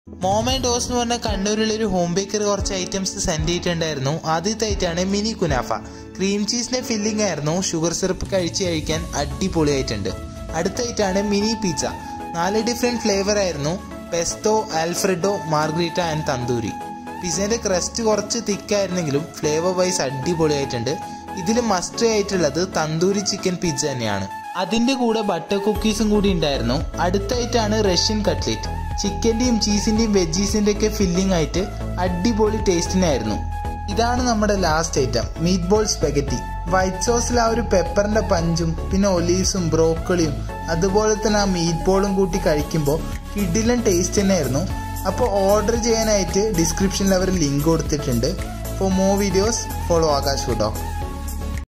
മോമ dose എന്ന് പറഞ്ഞ കണ്ണൂരിലെ ഒരു ഹോം ബേക്കറി കുറച്ച് ഐറ്റംസ് സെൻഡ് ചെയ്തിട്ടുണ്ടായിരുന്നു ആദ്യത്തെ ഐറ്റാണ് മിനി കുനാഫ ക്രീം ചീസിന്റെ ഫില്ലിംഗ് ആയിരുന്നു ഷുഗർ സിറപ്പ് കഴിച്ച് കഴിക്കാൻ അടിപൊളിയായിട്ടുണ്ട് അടുത്ത ഐറ്റാണ് മിനി പിസ്സ നാല് ഡിഫറെന്റ് ഫ്ലേവർ ആയിരുന്നു pesto alfredo margherita and tandoori പിസേന്റെ ക്രസ്റ്റ് കുറച്ച് തിക്കായിരുന്നെങ്കിലും ഫ്ലേവർ വൈസ് അടിപൊളിയായിട്ടുണ്ട് ഇതിൽ മസ്റ്റ് ആയിട്ടുള്ളത് തന്തൂരി ചിക്കൻ പിസ്സ തന്നെയാണ് അതിന്റെ കൂടെ ബട്ടർ കുക്കീസും കൂടി ഉണ്ടായിരുന്നു അടുത്തായിട്ടാണ് റഷ്യൻ കട്ട്ലേറ്റ് ചിക്കന്റെയും ചീസിന്റെയും വെജീസിന്റെ ഒക്കെ ഫില്ലിംഗ് ആയിട്ട് അടിപൊളി ടേസ്റ്റിനായിരുന്നു ഇതാണ് നമ്മുടെ last item meatball spaghetti white സോസിൽ ആ ഒരു പെപ്പറിന്റെ പഞ്ചും പിന്നെ ഒലീവ്സും ബ്രോക്കളിയും അതുപോലെ തന്നെ ആ മീറ്റ് ബോളും കൂട്ടി കഴിക്കുമ്പോൾ കിഡിലൻ ടേസ്റ്റ് തന്നെയായിരുന്നു അപ്പോൾ ഓർഡർ ചെയ്യാനായിട്ട് ഡിസ്ക്രിപ്ഷനിൽ അവർ ലിങ്ക് കൊടുത്തിട്ടുണ്ട് for more videos follow Akash ഫുഡോ